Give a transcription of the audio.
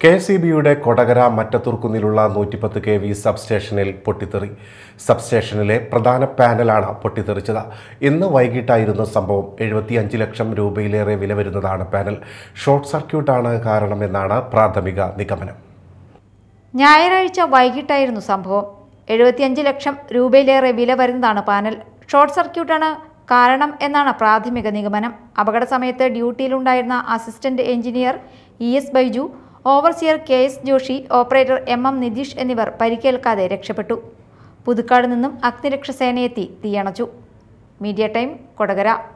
K S E ബിയുടെ കൊടകര മറ്റത്തൂർക്കുന്നിലുള്ള നൂറ്റിപ്പത്ത് K V സബ്സ്റ്റേഷനിൽ പൊട്ടിത്തെറി സബ്സ്റ്റേഷനിലെ പ്രധാന പാനലാണ് പൊട്ടിത്തെറിച്ചത് ഇന്ന് വൈകിട്ടായിരുന്നു സംഭവം എഴുപത്തിയഞ്ച് ലക്ഷം രൂപയിലേറെ വില വരുന്നതാണ് പാനൽ ഷോർട്ട് സർക്യൂട്ടാണ് കാരണമെന്നാണ് പ്രാഥമിക നിഗമനം ഞായറാഴ്ച വൈകിട്ടായിരുന്നു സംഭവം എഴുപത്തിയഞ്ച് ലക്ഷം രൂപയിലേറെ വില വരുന്നതാണ് പാനൽ ഷോർട്ട് സർക്യൂട്ടാണ് കാരണം എന്നാണ് പ്രാഥമിക നിഗമനം അപകട സമയത്ത് ഡ്യൂട്ടിയിലുണ്ടായിരുന്ന assistant engineer E S Baiju overseer K S Joshi operator M M Nitish എന്നിവർ പരിക്കേൽക്കാതെ രക്ഷപ്പെട്ടു പുതുക്കാട് നിന്നും അഗ്നിരക്ഷാ സേനയെത്തി തീയണച്ചു മീഡിയ ടൈം കൊടകര